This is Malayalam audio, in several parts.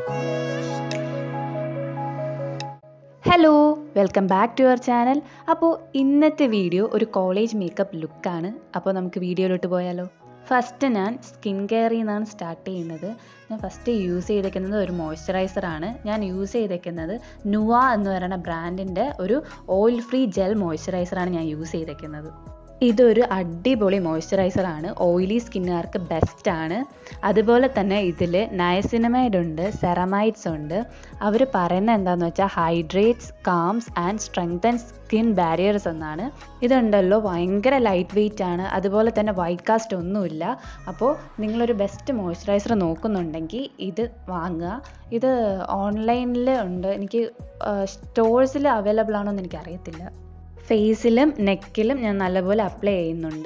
hello welcome back to our channel അപ്പോൾ ഇന്നത്തെ വീഡിയോ ഒരു കോളേജ് മേക്കപ്പ് ലുക്കാണ് അപ്പോൾ നമുക്ക് വീഡിയോയിലോട്ട് പോയാലോ ഫസ്റ്റ് ഞാൻ സ്കിൻ കെയറിൽ നിന്നാണ് സ്റ്റാർട്ട് ചെയ്യുന്നത് ഞാൻ ഫസ്റ്റ് യൂസ് ചെയ്തേക്കുന്നത് ഒരു മോയ്സ്ചറൈസറാണ് ഞാൻ യൂസ് ചെയ്തേക്കുന്നത് നുവ എന്ന് പറയുന്ന ബ്രാൻഡിൻ്റെ ഒരു ഓയിൽ ഫ്രീ ജെൽ മോയ്സ്ചറൈസറാണ് ഞാൻ യൂസ് ചെയ്തേക്കുന്നത് ഇതൊരു അടിപൊളി മോയ്സ്ചറൈസർ ആണ് ഓയിലി സ്കിന്നുകാർക്ക് ബെസ്റ്റ് ആണ് അതുപോലെ തന്നെ ഇതിൽ നയസിനമൈഡ് ഉണ്ട് സെറമൈഡ്സ് ഉണ്ട് അവർ പറയുന്നത് എന്താണെന്ന് വെച്ചാൽ hydrates calms and strengthen skin barriers എന്നാണ് ഇതുണ്ടല്ലോ ഭയങ്കര ലൈറ്റ് വെയിറ്റ് ആണ് അതുപോലെ തന്നെ വൈറ്റ് കാസ്റ്റ് ഒന്നുമില്ല അപ്പോൾ നിങ്ങളൊരു ബെസ്റ്റ് മോയ്സ്ചറൈസർ നോക്കുന്നുണ്ടെങ്കിൽ ഇത് വാങ്ങുക ഇത് ഓൺലൈനിൽ ഉണ്ട് എനിക്ക് സ്റ്റോഴ്സിൽ അവൈലബിൾ ആണോ എന്ന് എനിക്കറിയത്തില്ല ഫേസിലും നെക്കിലും ഞാൻ നല്ലപോലെ അപ്ലൈ ചെയ്യുന്നുണ്ട്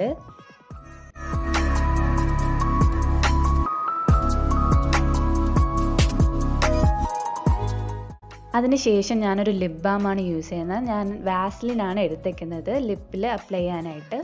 അതിനുശേഷം ഞാനൊരു ലിപ് ബാമാണ് യൂസ് ചെയ്യുന്നത് ഞാൻ വാസ്ലിനാണ് എടുത്തേക്കുന്നത് ലിപ്പിൽ അപ്ലൈ ചെയ്യാനായിട്ട്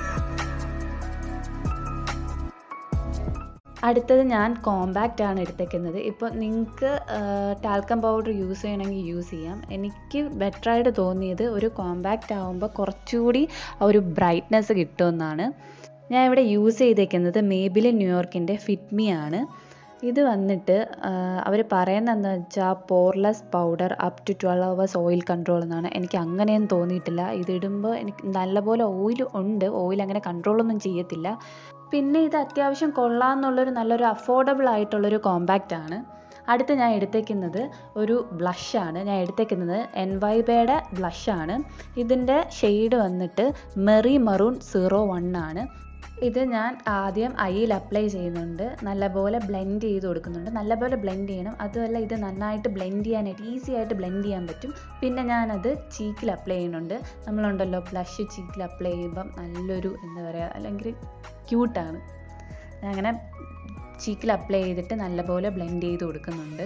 അടുത്തത് ഞാൻ കോമ്പാക്റ്റ് ആണ് എടുത്തേക്കുന്നത് ഇപ്പോൾ നിങ്ങൾക്ക് ടാൽക്കം പൗഡർ യൂസ് ചെയ്യണമെങ്കിൽ യൂസ് ചെയ്യാം എനിക്ക് ബെറ്ററായിട്ട് തോന്നിയത് ഒരു കോമ്പാക്റ്റ് ആകുമ്പോൾ കുറച്ചുകൂടി ഒരു ബ്രൈറ്റ്നെസ് കിട്ടുമെന്നാണ് ഞാൻ ഇവിടെ യൂസ് ചെയ്തേക്കുന്നത് മേബിലിൻ ന്യൂയോർക്കിൻ്റെ ഫിറ്റ്മി ആണ് ഇത് വന്നിട്ട് അവർ പറയുന്നത് എന്താ വെച്ചാൽ poreless powder up to twelve hours oil control എന്നാണ് എനിക്ക് അങ്ങനെയൊന്നും തോന്നിയിട്ടില്ല ഇതിടുമ്പോൾ എനിക്ക് നല്ലപോലെ ഓയിൽ ഉണ്ട് ഓയിൽ അങ്ങനെ കൺട്രോളൊന്നും ചെയ്യത്തില്ല പിന്നെ ഇത് അത്യാവശ്യം കൊള്ളാമെന്നുള്ളൊരു നല്ലൊരു അഫോർഡബിൾ ആയിട്ടുള്ളൊരു കോമ്പാക്റ്റ് ആണ് അടുത്ത് ഞാൻ എടുത്തേക്കുന്നത് ഒരു ബ്ലഷാണ് ഞാൻ എടുത്തേക്കുന്നത് എൻ വൈബയുടെ ബ്ലഷാണ് ഇതിൻ്റെ ഷെയ്ഡ് വന്നിട്ട് മെറി മറൂൺ സീറോ വൺ ആണ് ഇത് ഞാൻ ആദ്യം ഐയിൽ അപ്ലൈ ചെയ്യുന്നുണ്ട് നല്ലപോലെ ബ്ലെൻഡ് ചെയ്ത് കൊടുക്കുന്നുണ്ട് നല്ലപോലെ ബ്ലെൻഡ് ചെയ്യണം അതുമല്ല ഇത് നന്നായിട്ട് ബ്ലെൻഡ് ചെയ്യാനായിട്ട് ഈസി ആയിട്ട് ബ്ലെൻഡ് ചെയ്യാൻ പറ്റും പിന്നെ ഞാനത് ചീക്കിൽ അപ്ലൈ ചെയ്യുന്നുണ്ട് നമ്മളുണ്ടല്ലോ ബ്ലഷ് ചീക്കിൽ അപ്ലൈ ചെയ്യുമ്പം നല്ലൊരു എന്താ പറയുക അല്ലെങ്കിൽ ക്യൂട്ടാണ് അങ്ങനെ ചീക്കിൽ അപ്ലൈ ചെയ്തിട്ട് നല്ലപോലെ ബ്ലെൻഡ് ചെയ്ത് കൊടുക്കുന്നുണ്ട്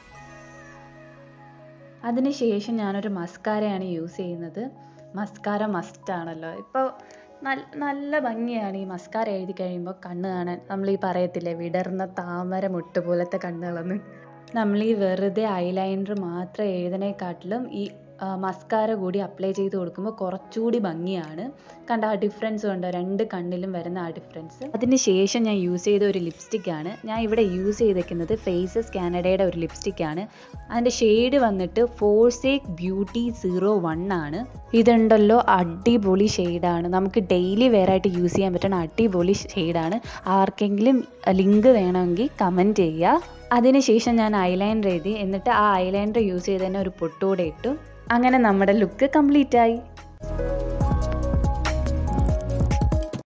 അതിനുശേഷം ഞാനൊരു മസ്കാരയാണ് യൂസ് ചെയ്യുന്നത് മസ്കാര മസ്റ്റ് ആണല്ലോ ഇപ്പോൾ നല്ല നല്ല ഭംഗിയാണ് ഈ മസ്കാര എഴുതി കഴിയുമ്പോൾ കണ്ണ് കാണാൻ നമ്മൾ ഈ പറയത്തില്ലേ വിടർന്ന താമര മുട്ട് പോലത്തെ കണ്ണുകളൊന്നും നമ്മൾ ഈ വെറുതെ ഐലൈനർ മാത്രം എഴുതണേക്കാട്ടിലും ഈ മസ്കാര കൂടി അപ്ലൈ ചെയ്ത് കൊടുക്കുമ്പോൾ കുറച്ചുകൂടി ഭംഗിയാണ് കണ്ട ആ ഡിഫറൻസ് കണ്ടോ രണ്ട് കണ്ണിലും വരുന്ന ആ ഡിഫറൻസ് അതിന് ശേഷം ഞാൻ യൂസ് ചെയ്ത ഒരു ലിപ്സ്റ്റിക് ആണ് ഞാൻ ഇവിടെ യൂസ് ചെയ്തേക്കുന്നത് ഫേസസ് കാനഡയുടെ ഒരു ലിപ്സ്റ്റിക് ആണ് അതിൻ്റെ ഷെയ്ഡ് വന്നിട്ട് ഫോർസേക്ക് ബ്യൂട്ടി സീറോ വൺ ആണ് ഇതുണ്ടല്ലോ അടിപൊളി ഷെയ്ഡാണ് നമുക്ക് ഡെയിലി വെയർ ആയിട്ട് യൂസ് ചെയ്യാൻ പറ്റുന്ന അടിപൊളി ഷെയ്ഡാണ് ആർക്കെങ്കിലും ലിങ്ക് വേണമെങ്കിൽ കമൻറ്റ് ചെയ്യുക അതിനുശേഷം ഞാൻ ഐലൈനർ എഴുതി എന്നിട്ട് ആ ഐലൈനർ യൂസ് ചെയ്ത് തന്നെ ഒരു പൊട്ടുകൂടെ ഇട്ടു അങ്ങനെ നമ്മുടെ ലുക്ക് കംപ്ലീറ്റ് ആയി